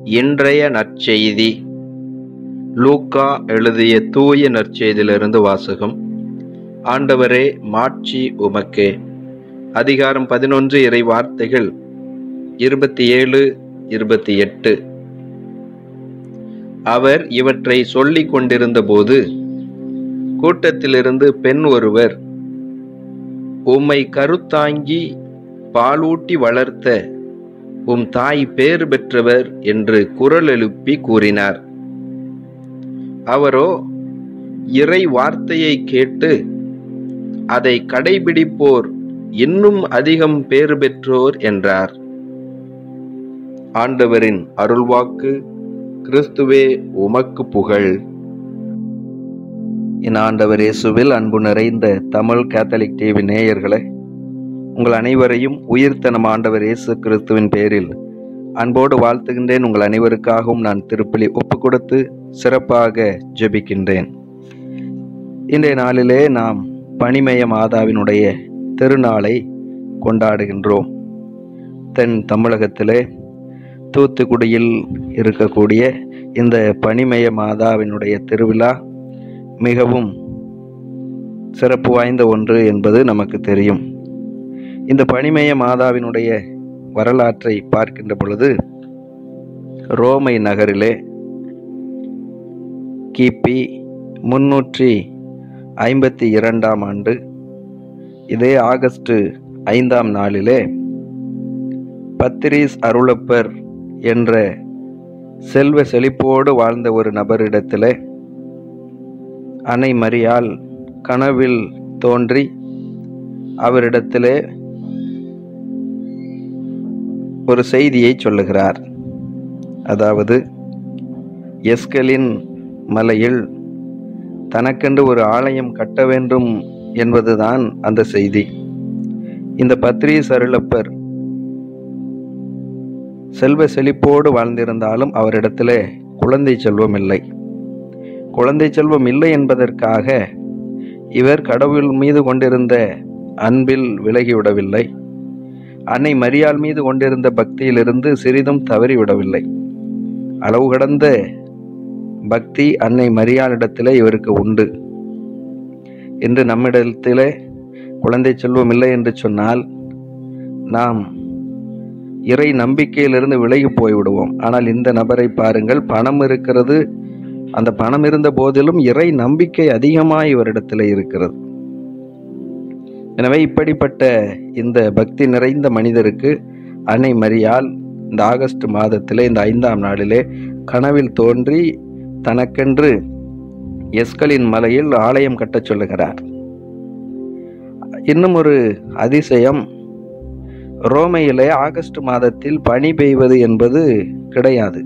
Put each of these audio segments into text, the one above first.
இன்றைய நற்செய்தி லூக்கா எழுதிய தூய நற்செய்தியிலிருந்து வாசகம் ஆண்டவரே மாட்சி உமக்கே அதிகாரம் பதினொன்று இறை வார்த்தைகள் இருபத்தி ஏழு இருபத்தி எட்டு அவர் இவற்றை சொல்லிக் கொண்டிருந்தபோது கூட்டத்திலிருந்து பெண் ஒருவர் உம்மை கருத்தாங்கி பாலூட்டி வளர்த்த உம் தாய் பேறு பெற்றவர் என்று குரல் எழுப்பி கூறினார் அவரோ இறை வார்த்தையை கேட்டு அதை கடைபிடிப்போர் இன்னும் அதிகம் பேறு பெற்றோர் என்றார் ஆண்டவரின் அருள்வாக்கு கிறிஸ்துவே உமக்கு புகழ் என் ஆண்டவர் இயேசுவில் அன்பு நிறைந்த தமிழ் கேத்தலிக் டிவி நேயர்களே உங்கள் அனைவரையும் உயிர்த்த நம் ஆண்டவர் இயேசு கிறிஸ்துவின் பேரில் அன்போடு வாழ்த்துகின்றேன் உங்கள் அனைவருக்காகவும் நான் திருப்பலி ஒப்பு கொடுத்து சிறப்பாக ஜெபிக்கின்றேன் இன்றைய நாளிலே நாம் பனிமய மாதாவினுடைய திருநாளை கொண்டாடுகின்றோம் தென் தமிழகத்திலே தூத்துக்குடியில் இருக்கக்கூடிய இந்த பனிமய மாதாவினுடைய திருவிழா மிகவும் சிறப்பு வாய்ந்த ஒன்று என்பது நமக்கு தெரியும் இந்த பனிமய மாதாவினுடைய வரலாற்றை பார்க்கின்ற பொழுது ரோமை நகரிலே கிபி முன்னூற்றி ஐம்பத்தி இரண்டாம் ஆண்டு இதே ஆகஸ்ட் ஐந்தாம் நாளிலே பத்திரிஸ் அருளப்பர் என்ற செல்வ செழிப்போடு வாழ்ந்த ஒரு நபரிடத்திலே அன்னை மரியாள் கனவில் தோன்றி அவரிடத்திலே ஒரு செய்தியை சொல்லுகிறார் அதாவது எஸ்கலின் மலையில் தனக்கென்று ஒரு ஆலயம் கட்ட வேண்டும் என்பதுதான் அந்த செய்தி இந்த பத்ரீஸ் அருளப்பர் செல்வ செழிப்போடு வாழ்ந்திருந்தாலும் அவரிடத்திலே குழந்தை செல்வம் இல்லை குழந்தை செல்வம் இல்லை என்பதற்காக இவர் கடவுள் மீது கொண்டிருந்த அன்பில் விலகிவிடவில்லை அன்னை மரியாள் மீது கொண்டிருந்த பக்தியிலிருந்து சிறிதும் தவறிவிடவில்லை அளவு கடந்த பக்தி அன்னை மரியாளிடத்திலே இவருக்கு உண்டு என்று நம்மிடத்திலே குழந்தை செல்வம் இல்லை என்று சொன்னால் நாம் இறை நம்பிக்கையிலிருந்து விலகி போய்விடுவோம் ஆனால் இந்த நபரை பாருங்கள் பணம் இருக்கிறது அந்த பணம் இருந்த போதிலும் இறை நம்பிக்கை அதிகமாக இவரிடத்தில் இருக்கிறது எனவே இப்படிப்பட்ட இந்த பக்தி நிறைந்த மனிதருக்கு அன்னை மரியால் இந்த ஆகஸ்ட் மாதத்திலே இந்த ஐந்தாம் நாளிலே கனவில் தோன்றி தனக்கென்று எஸ்கலின் மலையில் ஆலயம் கட்டச் சொல்லுகிறார் இன்னும் ஒரு அதிசயம் ரோமையிலே ஆகஸ்ட் மாதத்தில் பனி பெய்வது என்பது கிடையாது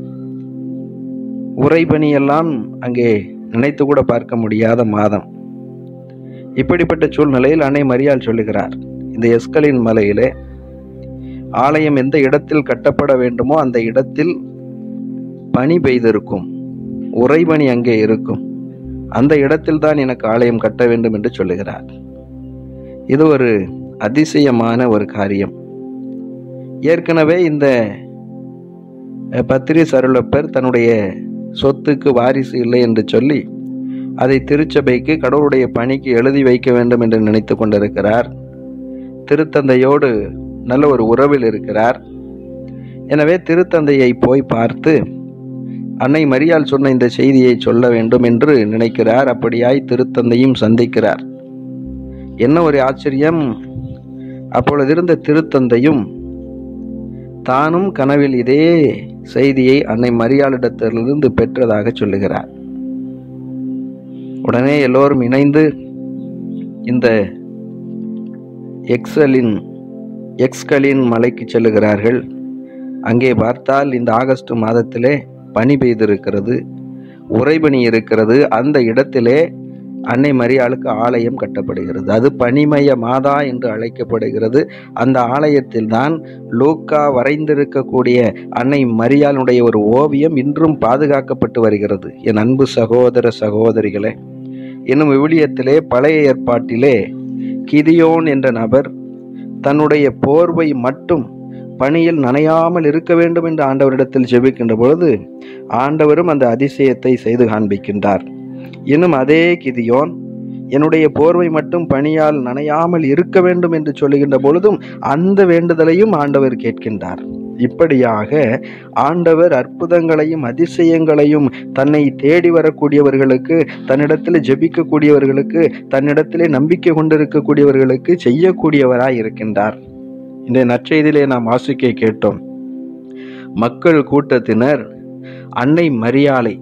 உறைபனியெல்லாம் அங்கே நினைத்து கூட பார்க்க முடியாத மாதம் இப்படிப்பட்ட சூழ்நிலையில் அன்னை மரியாள் சொல்லுகிறார் இந்த எஸ்கலின் மலையிலே ஆலயம் எந்த இடத்தில் கட்டப்பட வேண்டுமோ அந்த இடத்தில் பனி பெய்திருக்கும் உறைபனி அங்கே இருக்கும் அந்த இடத்தில் தான் எனக்கு ஆலயம் கட்ட வேண்டும் என்று சொல்லுகிறார் இது ஒரு அதிசயமான ஒரு காரியம் ஏற்கனவே இந்த பத்திரி சருளப்பர் தன்னுடைய சொத்துக்கு வாரிசு இல்லை என்று சொல்லி அதை திருச்சபைக்கு கடவுளுடைய பணிக்கு எழுதி வைக்க வேண்டும் என்று நினைத்து கொண்டிருக்கிறார் திருத்தந்தையோடு நல்ல ஒரு உறவில் இருக்கிறார் எனவே திருத்தந்தையை போய் பார்த்து அன்னை மரியாள் சொன்ன இந்த செய்தியை சொல்ல வேண்டும் என்று நினைக்கிறார் அப்படியாய் திருத்தந்தையும் சந்திக்கிறார் என்ன ஒரு ஆச்சரியம் அப்பொழுது இருந்த திருத்தந்தையும் தானும் கனவில் இதே செய்தியை அன்னை மரியாளிடத்திலிருந்து பெற்றதாக சொல்லுகிறார் உடனே எல்லோரும் இணைந்து இந்த எக்ஸலின் எக்ஸ்களின் மலைக்கு செல்லுகிறார்கள் அங்கே பார்த்தால் இந்த ஆகஸ்ட் மாதத்திலே பனி பெய்திருக்கிறது உறைபனி இருக்கிறது அந்த இடத்திலே அன்னை மரியாளுக்கு ஆலயம் கட்டப்படுகிறது அது பனிமய மாதா என்று அழைக்கப்படுகிறது அந்த ஆலயத்தில் தான் லூக்கா வரைந்திருக்கக்கூடிய அன்னை மரியாளுடைய ஒரு ஓவியம் இன்றும் பாதுகாக்கப்பட்டு வருகிறது என் அன்பு சகோதர சகோதரிகளே இன்னும் விவிலியத்திலே பழைய ஏற்பாட்டிலே கிதியோன் என்ற நபர் தன்னுடைய போர்வை மட்டும் பணியில் நனையாமல் இருக்க வேண்டும் என்று ஆண்டவரிடத்தில் ஜெபிக்கின்ற பொழுது ஆண்டவரும் அந்த அதிசயத்தை செய்து காண்பிக்கின்றார் இன்னும் அதே கிதியோன் என்னுடைய போர்வை மட்டும் பணியால் நனையாமல் இருக்க வேண்டும் என்று சொல்லுகின்ற பொழுதும் அந்த வேண்டுதலையும் ஆண்டவர் கேட்கின்றார் இப்படியாக ஆண்டவர் அற்புதங்களையும் அதிசயங்களையும் தன்னை தேடி வரக்கூடியவர்களுக்கு தன்னிடத்தில் ஜெபிக்கக்கூடியவர்களுக்கு தன்னிடத்திலே நம்பிக்கை கொண்டிருக்கக்கூடியவர்களுக்கு செய்யக்கூடியவராய் இருக்கின்றார் இந்த நற்செய்தியிலே நாம் வாசிக்க கேட்டோம் மக்கள் கூட்டத்தினர் அன்னை மரியாளை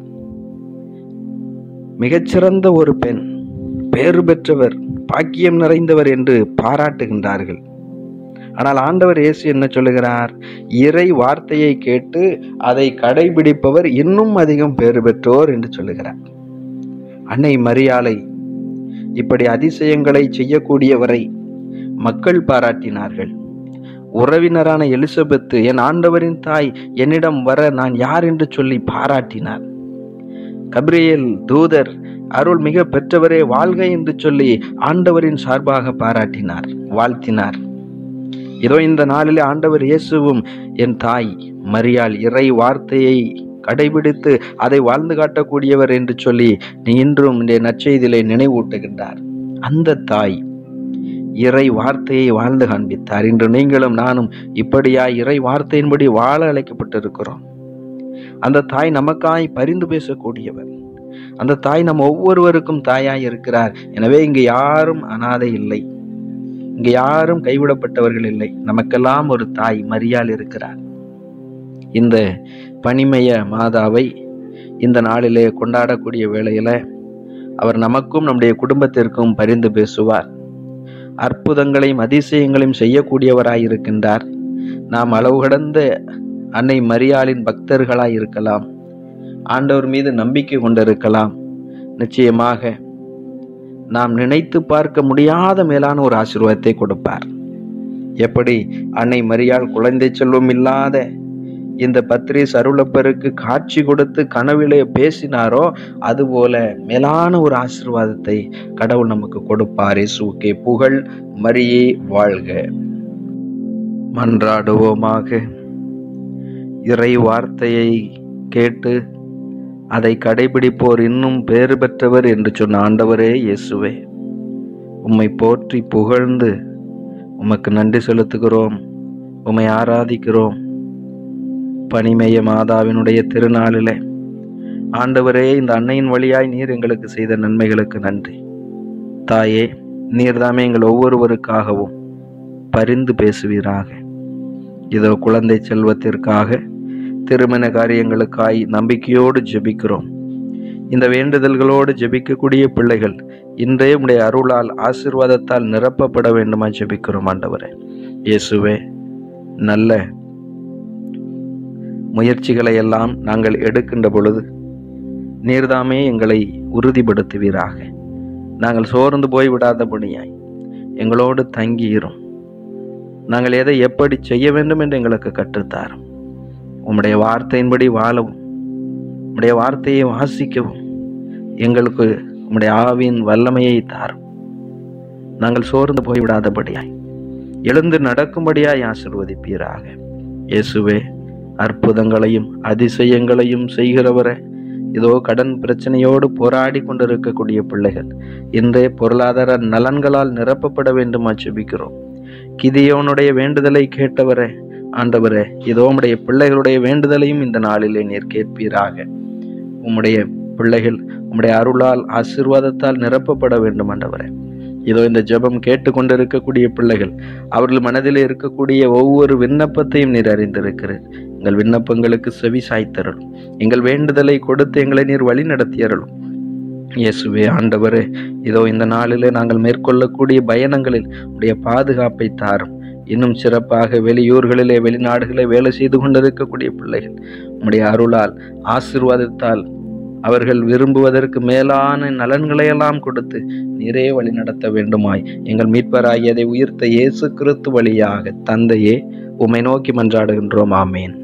மிகச்சிறந்த ஒரு பெண் பேறு பெற்றவர் பாக்கியம் நிறைந்தவர் என்று பாராட்டுகின்றார்கள் ஆனால் ஆண்டவர் இயேசு என்ன சொல்லுகிறார் இறை வார்த்தையை கேட்டு அதை கடைபிடிப்பவர் இன்னும் அதிகம் பேறு பெற்றோர் என்று சொல்லுகிறார் அன்னை மரியாளை இப்படி அதிசயங்களை செய்யக்கூடியவரை மக்கள் பாராட்டினார்கள் உறவினரான எலிசபெத்து என் ஆண்டவரின் தாய் என்னிடம் வர நான் யார் என்று சொல்லி பாராட்டினார் கப்ரியேல் தூதர் அருள் மிக பெற்றவரே வாழ்க என்று சொல்லி ஆண்டவரின் சார்பாக பாராட்டினார் வாழ்த்தினார் இதோ இந்த நாளிலே ஆண்டவர் இயேசுவும் என் தாய் மரியாள் இறை வார்த்தையை கடைபிடித்து அதை வாழ்ந்து காட்டக்கூடியவர் என்று சொல்லி நீ இன்றும் இந்த நற்செய்தியிலே நினைவூட்டுகின்றார் அந்த தாய் இறை வார்த்தையை வாழ்ந்து காண்பித்தார் இன்று நீங்களும் நானும் இப்படியா இறை வார்த்தையின்படி வாழ அழைக்கப்பட்டிருக்கிறோம் அந்த தாய் நமக்காய் பரிந்து பேசக்கூடியவர் அந்த தாய் நம் ஒவ்வொருவருக்கும் தாயாய் இருக்கிறார் எனவே இங்கு யாரும் அனாதை இல்லை இங்கு யாரும் கைவிடப்பட்டவர்கள் இல்லை நமக்கெல்லாம் ஒரு தாய் மரியாள் இருக்கிறார் இந்த பனிமய மாதாவை இந்த நாளிலே கொண்டாடக்கூடிய வேளையில அவர் நமக்கும் நம்முடைய குடும்பத்திற்கும் பரிந்து பேசுவார் அற்புதங்களையும் அதிசயங்களையும் செய்யக்கூடியவராய் இருக்கின்றார் நாம் அளவு கடந்த அன்னை மரியாளின் பக்தர்களாய் இருக்கலாம் ஆண்டவர் மீது நம்பிக்கை கொண்டிருக்கலாம் நிச்சயமாக நாம் நினைத்து பார்க்க முடியாத மேலான ஒரு ஆசீர்வாதத்தை கொடுப்பார் எப்படி அன்னை மரியாள் குழந்தை செல்வம் இல்லாத இந்த பத்ரீஸ் அருளப்பருக்கு காட்சி கொடுத்து கனவிலே பேசினாரோ அதுபோல மேலான ஒரு ஆசீர்வாதத்தை கடவுள் நமக்கு கொடுப்பார் இயேசுக்கே புகழ் மரியே வாழ்க மன்றாடுவோமாக இறை வார்த்தையை கேட்டு அதை கடைபிடிப்போர் இன்னும் பேறு பெற்றவர் என்று சொன்ன ஆண்டவரே இயேசுவே உம்மை போற்றி புகழ்ந்து உமக்கு நன்றி செலுத்துகிறோம் உம்மை ஆராதிக்கிறோம் பனிமய மாதாவினுடைய திருநாளிலே ஆண்டவரே இந்த அன்னையின் வழியாய் நீர் எங்களுக்கு செய்த நன்மைகளுக்கு நன்றி தாயே நீர்தாமே எங்கள் ஒவ்வொருவருக்காகவும் பரிந்து பேசுவீராக இதோ குழந்தை செல்வத்திற்காக திருமண காரியங்களுக்காய் நம்பிக்கையோடு ஜெபிக்கிறோம் இந்த வேண்டுதல்களோடு ஜெபிக்கக்கூடிய பிள்ளைகள் இன்றைய உடைய அருளால் ஆசிர்வாதத்தால் நிரப்பப்பட வேண்டுமா ஜெபிக்கிறோம் ஆண்டவரே இயேசுவே நல்ல முயற்சிகளை எல்லாம் நாங்கள் எடுக்கின்ற பொழுது நீர்தாமே எங்களை உறுதிப்படுத்துவீராக நாங்கள் சோர்ந்து போய் விடாதபடியாய் எங்களோடு தங்கியிரும் நாங்கள் எதை எப்படி செய்ய வேண்டும் என்று எங்களுக்கு கற்றுத்தாரும் உம்முடைய வார்த்தையின்படி வாழவும் உம்முடைய வார்த்தையை வாசிக்கவும் எங்களுக்கு உம்முடைய ஆவியின் வல்லமையை தாரும் நாங்கள் சோர்ந்து போய்விடாதபடியாய் எழுந்து நடக்கும்படியாய் ஆசிர்வதிப்பீராக இயேசுவே அற்புதங்களையும் அதிசயங்களையும் செய்கிறவரே இதோ கடன் பிரச்சனையோடு போராடி கொண்டிருக்கக்கூடிய பிள்ளைகள் இன்றே பொருளாதார நலன்களால் நிரப்பப்பட வேண்டுமா ஜெபிக்கிறோம் கிதியோனுடைய வேண்டுதலை கேட்டவரே ஆண்டவரே இதோ உம்முடைய பிள்ளைகளுடைய வேண்டுதலையும் இந்த நாளிலே நீர் கேட்பீராக உம்முடைய பிள்ளைகள் உம்முடைய அருளால் ஆசீர்வாதத்தால் நிரப்பப்பட வேண்டும் ஆண்டவரே இதோ இந்த ஜெபம் கேட்டுக்கொண்டிருக்கக்கூடிய பிள்ளைகள் அவர்கள் மனதில் இருக்கக்கூடிய ஒவ்வொரு விண்ணப்பத்தையும் நீர் அறிந்திருக்கிறீர் எங்கள் விண்ணப்பங்களுக்கு செவி சாய்த்தருளும் எங்கள் வேண்டுதலை கொடுத்து எங்களை நீர் வழி நடத்தியருளும் இயேசுவே ஆண்டவரே இதோ இந்த நாளிலே நாங்கள் மேற்கொள்ளக்கூடிய பயணங்களில் உடைய பாதுகாப்பை தாரும் இன்னும் சிறப்பாக வெளியூர்களிலே வெளிநாடுகளிலே வேலை செய்து கொண்டிருக்கக்கூடிய பிள்ளைகள் உம்முடைய அருளால் ஆசிர்வாதத்தால் அவர்கள் விரும்புவதற்கு மேலான நலன்களையெல்லாம் கொடுத்து நீரே வழி நடத்த வேண்டுமாய் எங்கள் மீட்பராகியதை உயிர்த்த இயேசு கிறிஸ்து வழியாக தந்தையே உம்மை நோக்கி மன்றாடுகின்றோம் ஆமேன்